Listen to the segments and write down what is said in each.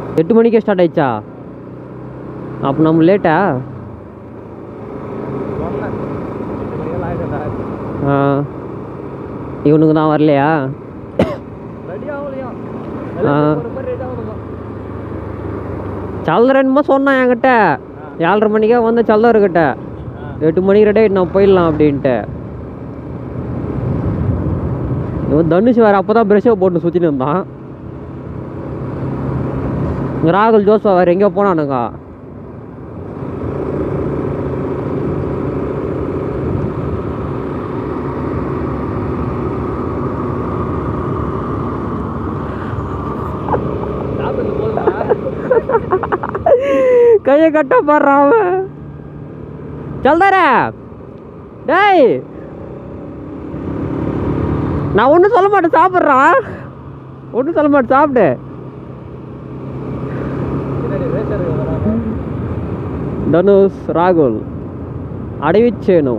எட்டு மணிக்கே ஸ்டார்ட் ஆயிடுச்சா அப்போ நம்ம லேட்டா சொன்னேன் எட்டு மணிக்கெல்லாம் ஆகிடும்டா ஆ இவனுக்கு தான் வரலையா ரெடி ஆகலையா ஆ. ஒரு மாதிரி ரெடி ஆகணுமா சல்றேன்மா சொன்னான் என்கிட்ட ஏழரை மணிக்கே வந்து சல்லர்கிட்ட எட்டு மணிக்கு ரெடி ஆகிட்டு நான் போயிடலாம் அப்படின்ட்டு இவன் தனுஷ் வேறு அப்போ தான் ப்ரெஷ்ஷை போட்டு சுற்றின்னு இருந்தான் இங்க ராகுல் ஜோஸ்வா வேறு எங்கேயோ போனானுங்க சாப்பிட்டு போதுமா கையை கட்ட பாடுறான் அவன் சொல்தார டேய் நான் ஒன்றும் சொல்ல மாட்டேன் சாப்பிட்றான் ஒன்றும் சொல்ல மாட்டேன் சாப்பிடு பின்னாடி ரேசர் வராங்க தனுஷ் ராகுல் அடைவிச்சேனு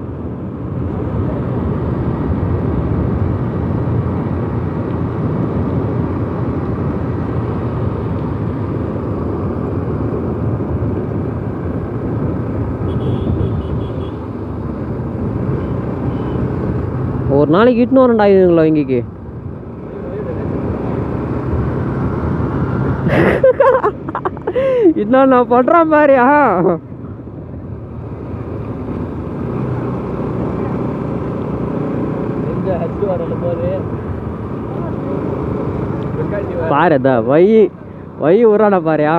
ஒரு நாளைக்கு இட்டுன்னு வரேன்டா இதுங்களா இங்கேக்கு இன்னும் நான் பண்ணுறேன் பாரியா எங்க ஹச்சு வரல போது வெங்காயத்தி வர பாரு இதா வை வை உரான பாரியா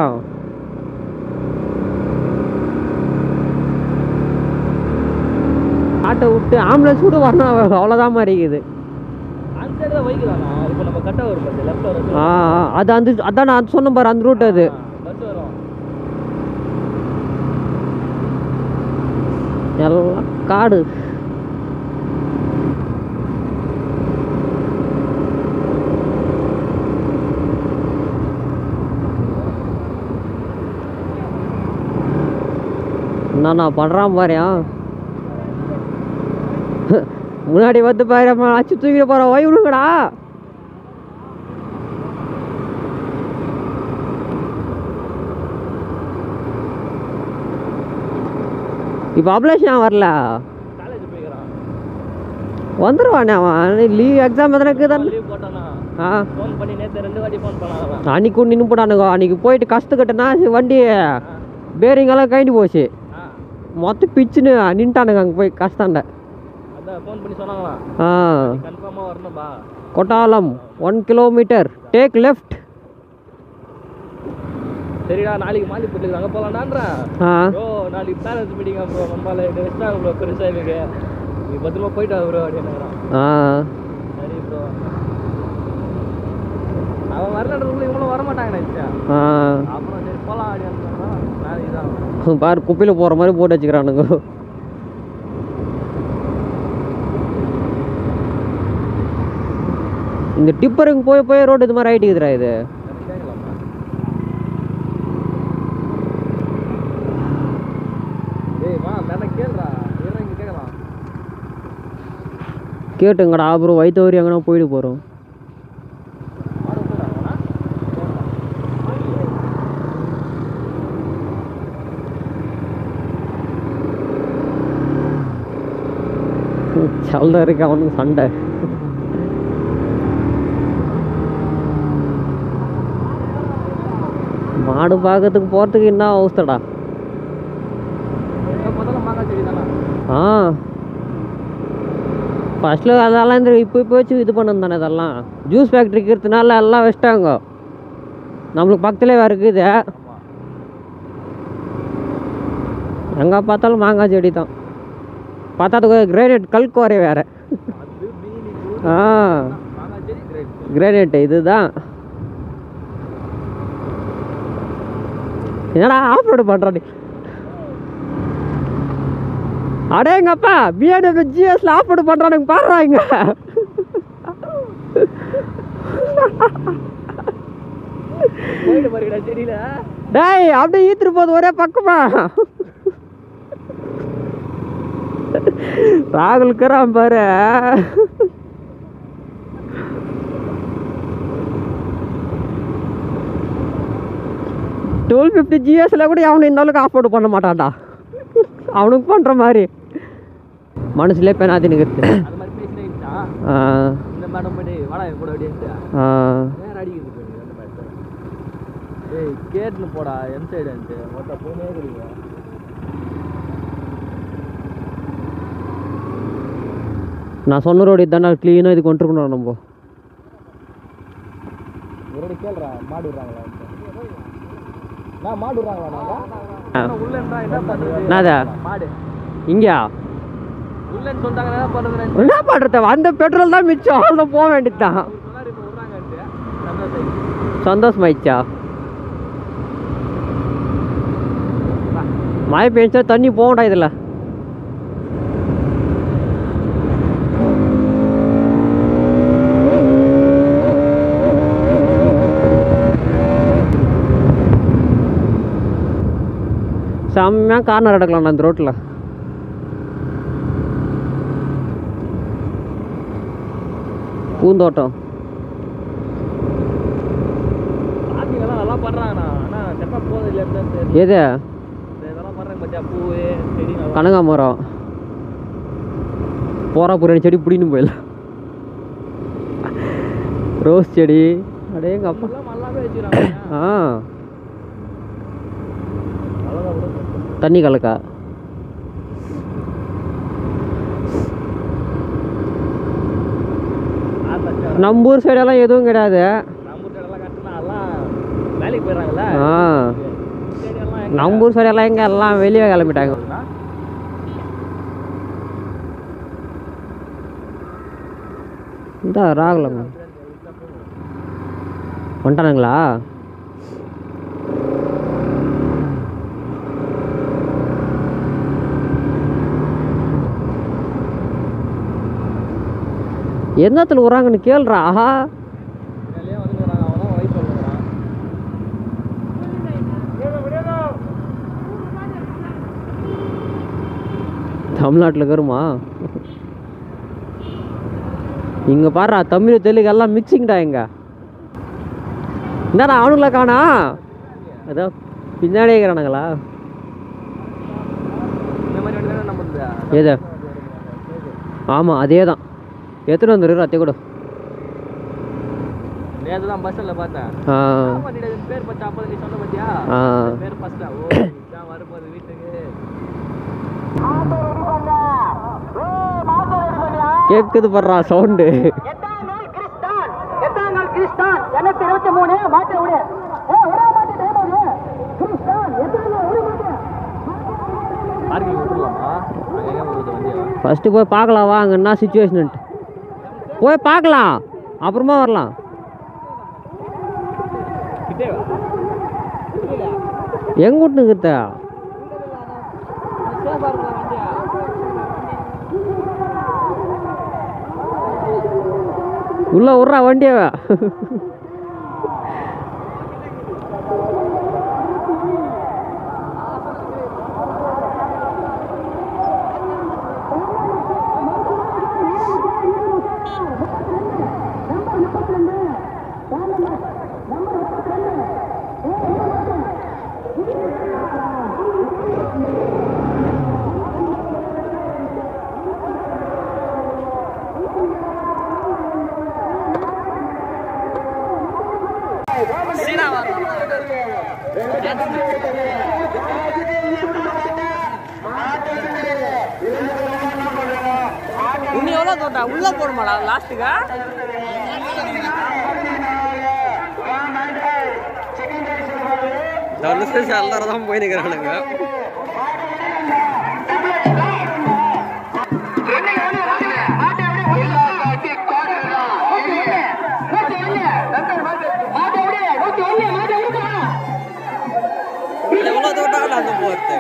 ஆட்டை விட்டு ஆம்புலன்ஸ் கூட வரணும் அவ்வளோதான் மாதிரி இருக்குது அந்த சைடு தான் வைக்கலாம்ண்ணா இப்போ நம்ம கட்ட வரும் பஸ் லெஃப்ட் வரும் ஆ ஆ, அது அந்த அதான் நான் சொன்னேன் பாரு அந்த ரூட் அது பஸ் வரும் எல்லாம் காடு என்ன நான் பண்ணுறான் பாரியா முன்னாடி வந்து பாரு அச்சு தூக்கிட்டு போகிறோம் வை விடுங்கடா இப்போ அப்ளேஷன் வரல காலேஜ் போய்க்கிறான் வந்துடுவானே அவன் லீவ் எக்ஸாம் எதனா இருக்குதானே லீவ் போட்டானா ஆ ஃபோன் பண்ணி நேற்று ரெண்டு வாட்டி ஃபோன் பண்ணாங்க அன்னைக்கு நின்று போட்டானுங்க அன்னைக்கு போயிட்டு கஷ்டக்கட்டனா வண்டி பேரிங் எல்லாம் கழட்டி போச்சு ஆ மொத்தம் பிச்சுன்னு நின்ட்டானுங்க அங்கே போய் கஷ்டாண்ட அதான் ஃபோன் பண்ணி சொன்னாங்களா ஆ கன்ஃபார்மாக வரணும்பா கொட்டாலம் ஒன் கிலோமீட்டர் டேக் லெஃப்ட் சரிடா நாளைக்கு மாலிப்பூட்டுக்கு அங்கே போகலான்றான் ஆ ப்ரோ நாளைக்கு பேரண்ட்ஸ் மீட்டிங் ப்ரோ நம்மளால இது வச்சுட்டாங்க ப்ரோ பெருசாக எனக்கு நீ பத்திரமா போயிட்டு வா ப்ரோ அப்படின்னுறான் ஆ சரி ப்ரோ அவன் வரலன்றதுக்குள்ள இவங்களும் வரமாட்டாங்க நினச்சேன் ஆ அப்புறம் சரி போகலாம் அப்படின்னு நாளைக்கு தான் பாரு குப்பையில் போகிற மாதிரி போட்டு வச்சுக்கிறானுங்க இந்த டிப்பருங்க போய் போய் ரோடு இது மாதிரி ஆகிட்டுக்குதுடா இது கேட்கலாமா ஏய் வா மேலே கேளுடா ஏன்னா இங்கே கேட்கலாம் கேட்டுங்கடா அப்புறம் வயிற்று எங்கன்னா போயிட்டு போகிறோம் ஆர்டர் போடுறாங்களா சல்ல இருக்கு அவனுக்கு சண்டை மாடு பார்க்கறதுக்கு போகிறதுக்கு என்ன அவஸ்தடா எங்கே பார்த்தாலும் மாங்காய் செடி தானே ஆ ஃபஸ்ட்டில் அதெல்லாம் இந்த இப்போ இப்போ வச்சு இது பண்ணது தானே இதெல்லாம் ஜூஸ் ஃபேக்ட்ரி இருக்கிறதுனால எல்லாம் வச்சிட்டாங்க நம்மளுக்கு பக்கத்துலேயே வேறு இருக்குது ஆமாம் எங்கே பார்த்தாலும் மாங்காய் செடி தான் பார்த்தா அது கிரேனைட் கல்குவாரி வேறு அது மீனி கூடு ஆ மாங்காய் செடி கிரேட் கிரானைட் இதுதான் என்னடா ஆஃப் ரோடு பண்ணுற நீ அடேங்கப்பா பிஎன்எஃப் ஜிஎஸ்ல ஆஃப் ரோடு பண்ணுறானுங்க பாடுறாங்க போயிட்டு பாருங்கடா செடியில் டேய் அப்படியே ஈத்துட்டு போகுது ஒரே பக்கமா ராகுல் கராம் பாரு டுவெல் ஃபிஃப்டி ஜிஎஸ்ல கூட அவனு இந்த அளவுக்கு ஆஃப் பண்ண மாட்டான்டா அவனுக்கு பண்ணுற மாதிரி மனசுலேயே பெனாதி நிற்கிறது அது மாதிரி பேசினே இருந்தான் ஆ இந்த மேடம் போய்ட்டு வாடா என் கூட அப்படின்ட்டு ஆ வேற அடிக்கிறது போய் அந்த மேடம் ஏய் கேட்டுன்னு போடா என் சைடுன்ட்டு மொத்த போனே இருக்கிறீங்க நான் சொன்ன ரோடு இதாண்டா க்ளீனாக இது கொண்டிருக்கணும் நம்ம ஒரு கேள்றா மாடு விடுறாங்களா நான் மாடு விடுறாங்களா ஆ. நாங்க உள்ள இருந்தா என்ன பண்றது என்னது? மாடு இங்கேயா இல்லன்னு சொல்லிட்டாங்க என்ன பண்றது என்ன பண்ணுறது அந்த பெட்ரோல் தான் மிச்சம் அவ்வளோ போக வேண்டியது தான் சொன்னாரு இப்போ விடுறாங்கன்ட்டு சந்தோஷம் சந்தோஷமாயிடுச்சா மழை பெஞ்சா தண்ணி போகண்டா இதில் செம்மையாக கார்னர் எடுக்கலாம் அந்த ரோட்டில் பூந்தோட்டம் பாத்தீங்களா நல்லா பண்றாங்கண்ணா ஆனா செப்பா போகுது இல்லையா தெரியும் எது இதெல்லாம் பண்றாங்க பத்தியா பூ செடி நல்லா கனகாமரம் போறா புரிய செடி பிடின்னு போயிடலாம் ரோஸ் செடி அடே எங்கள் அப்பா எல்லாம் நல்லாவே வச்சுக்கிறாங்க ஆ அவ்வளோதான் விட தண்ணி கலக்கா நம்ம ஊர் சைடெல்லாம் எதுவும் கிடையாது நம்ம சைடெல்லாம் கட்டினா எல்லாம் வேலைக்கு போயிடுறாங்கல்ல ஆ சைடெல்லாம் எங்க நம்ம ஊர் சைடெல்லாம் எங்கே எல்லாம் வெளியே கிளம்பிட்டாங்க இந்த ராகலம் வந்துட்டானுங்களா எந்த இடத்துல விட்றாங்கன்னு கேள்றா ஆஹா வேலையே வந்துக்கிறாங்க அவன் வயசு சொல்லுங்கிறான் தமிழ்நாட்டில் இருக்கிறோமா இங்கே பாருடா தமிழ் தெலுங்கு எல்லாம் மிக்சிங்டா இங்க என்னடா அவனுங்கள காணா ஏதோ பின்னாடியே இருக்கிறானுங்களா இந்த மாதிரி வண்டி தானே நம்ம எது ஆமாம் அதே தான் எத்தனை வந்துரு அத்தை கூட நேற்று தான் பஸ்ஸில் பார்த்தேன் ஆ பண்ணிட்டு பேர் பச்சா அப்போ நீ சொன்ன பத்தியா ஆ பேர் ஃபஸ்ட்டா ஓ இதான் வரும்போது வீட்டுக்கு கேட்குது படுறா சவுண்டு எட்டாம் நாள் கிறிஸ்தான் எட்டாம் நாள் கிறிஸ்தான் எண்ணூத்தி இருபத்தி மூணு மாற்ற விடு ஏ ஒரே மாட்டு டைம் ஆகுது கிறிஸ்தான் எட்டாம் நாள் ஒரு மாட்டு பார்க்கிங் விட்டுடலாமா அங்கே எங்கே போகுது வண்டி ஃபஸ்ட்டு போய் பார்க்கலாம் வா அங்கே என்ன சுச்சுவேஷன்ட்டு போய் பார்க்கலாம் அப்புறமா வரலாம் கிட்டே வா எங்க விட்டுனுக்குறத உள்ள விட்றா வண்டியவ இன்னும் எவ்வளோ தோட்டா உள்ளே போடுமாடா லாஸ்ட்டுக்கா எல்லாரும் தான் போய் நிற்கிறானுங்க எவ்வளோ தோட்டம் அந்த போகிறது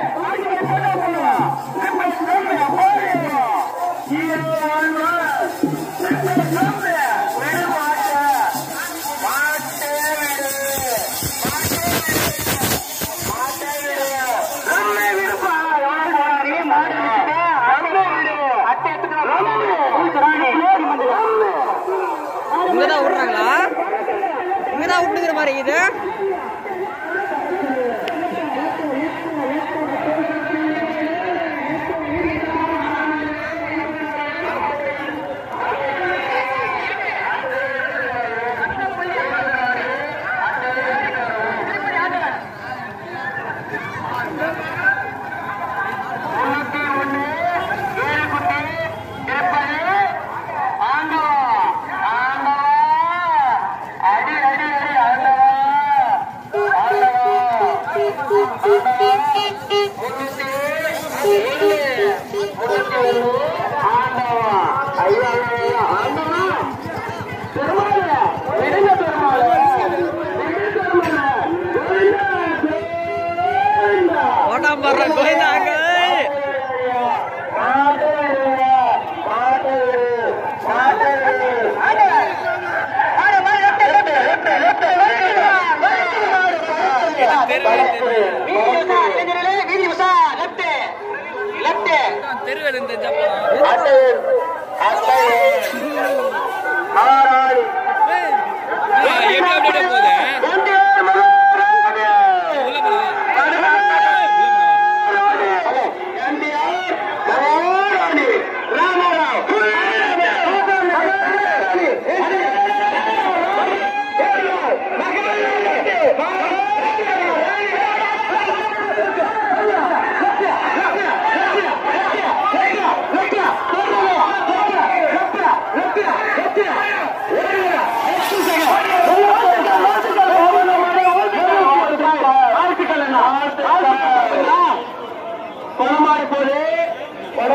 இங்கே தான் விட்றாங்களா இங்கே தான் விட்டுங்கிற மாதிரி இது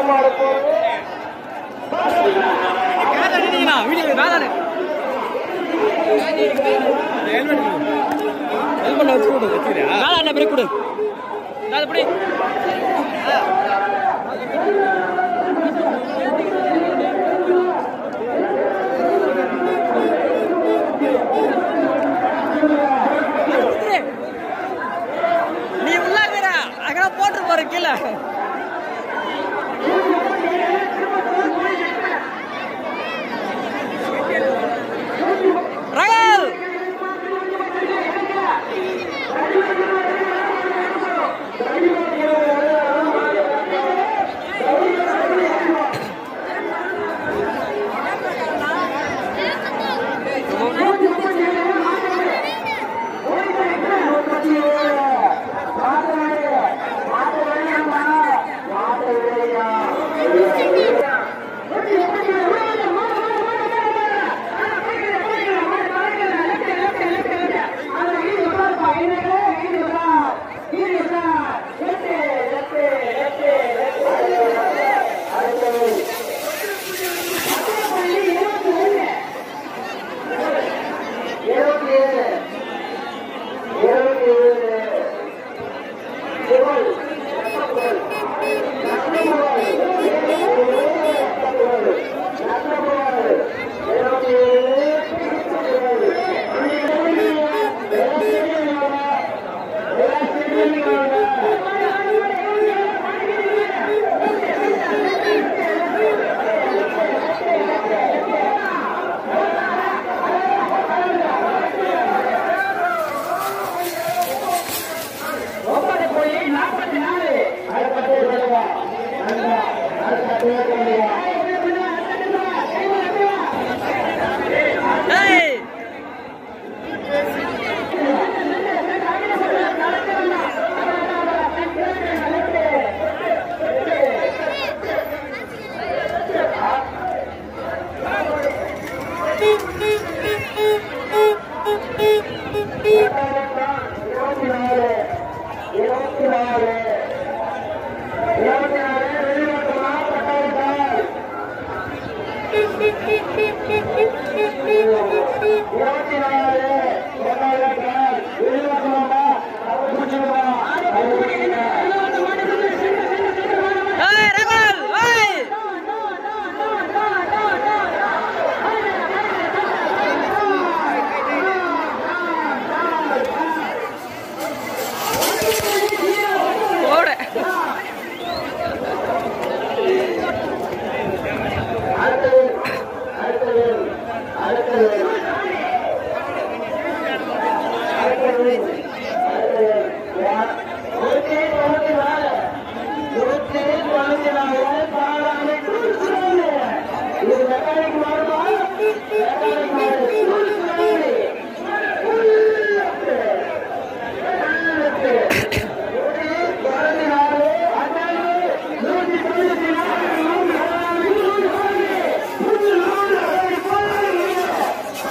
நடமாட போகுது நீ உள்ள இருக்கிற அங்க போட்டு போற கீழே ரகல் ஏய் ஏய் ரகல் ஏய் போடு Thank you.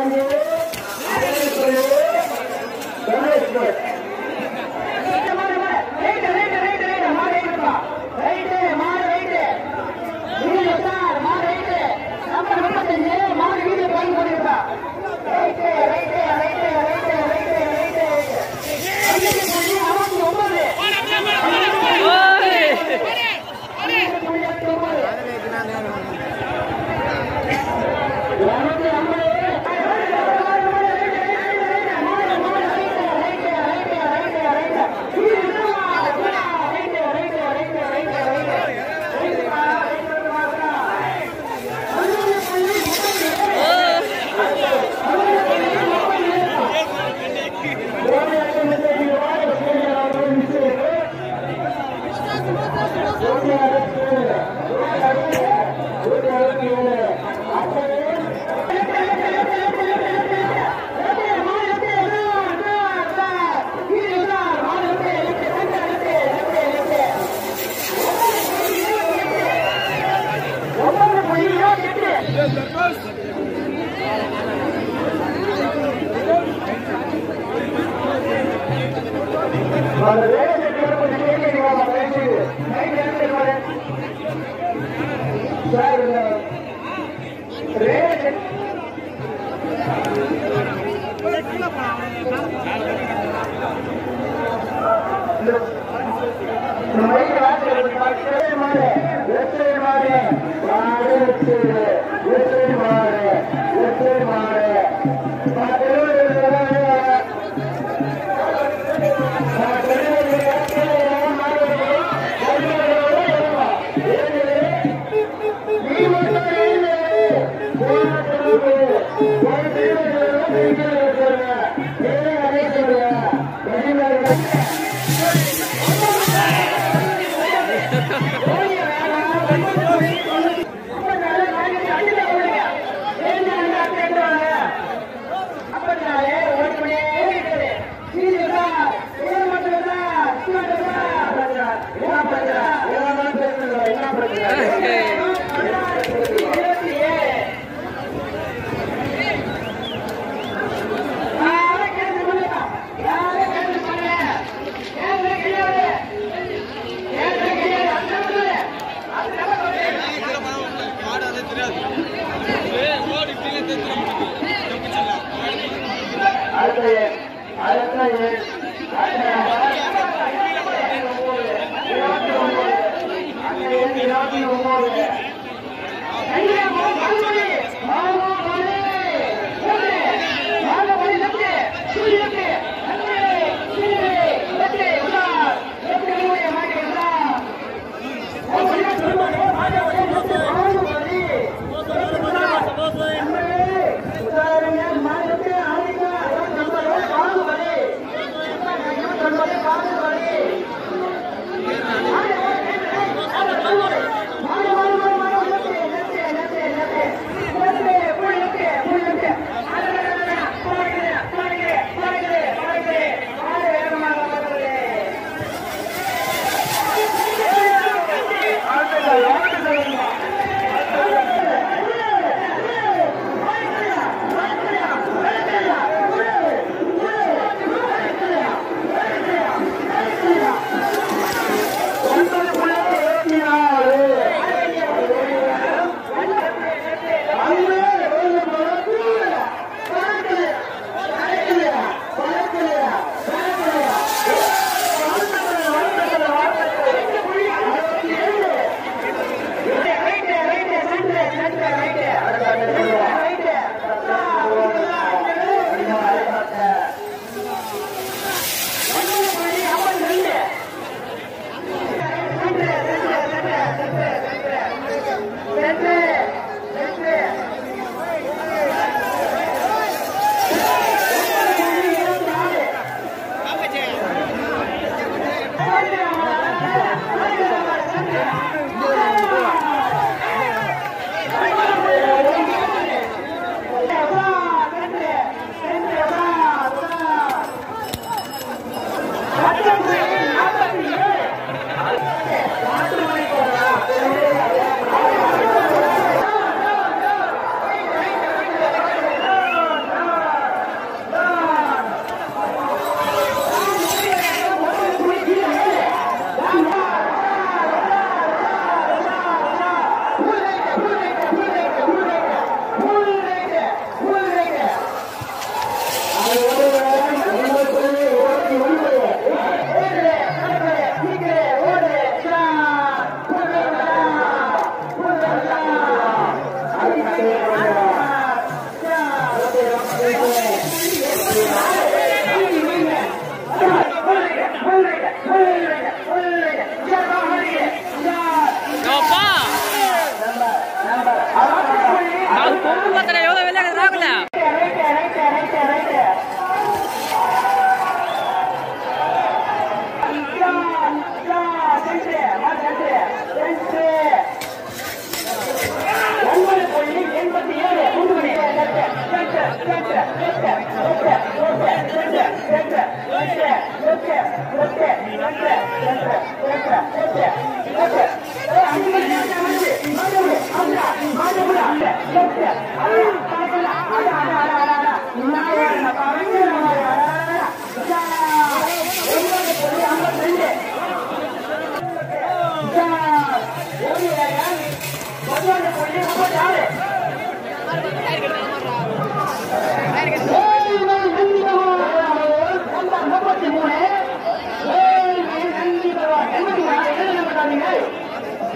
ஆ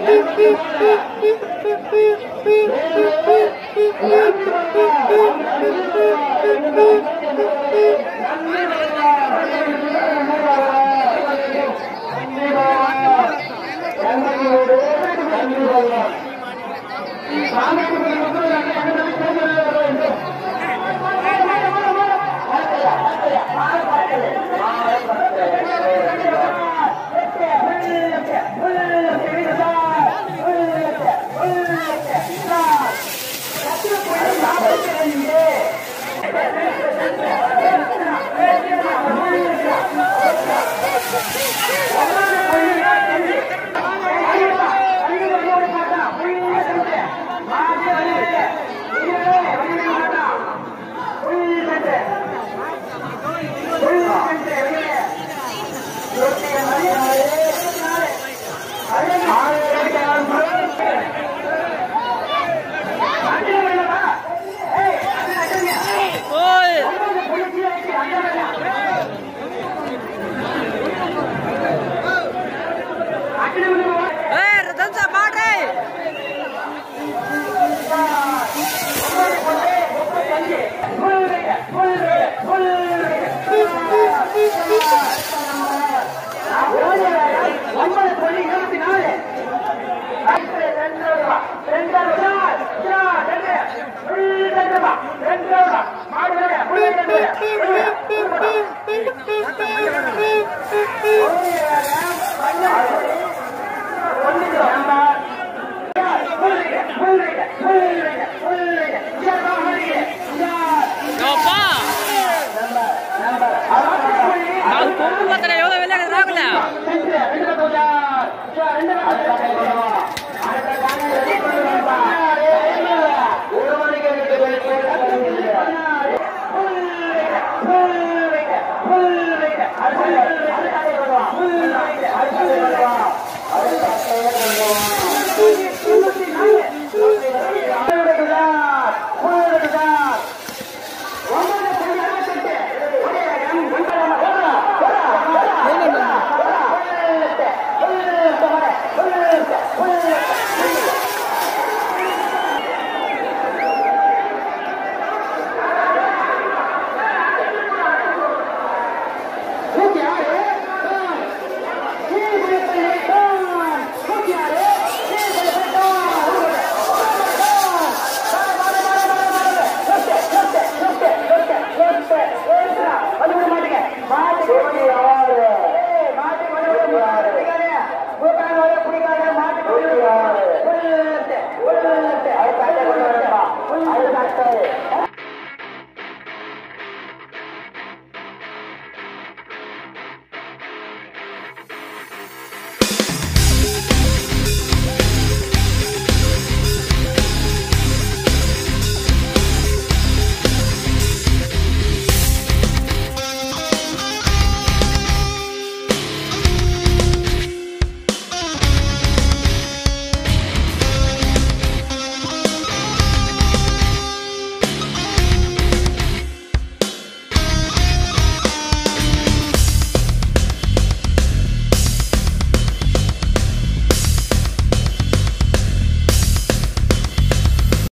ஒன்பது புள்ளி இருபத்தி நாலு ரெண்டு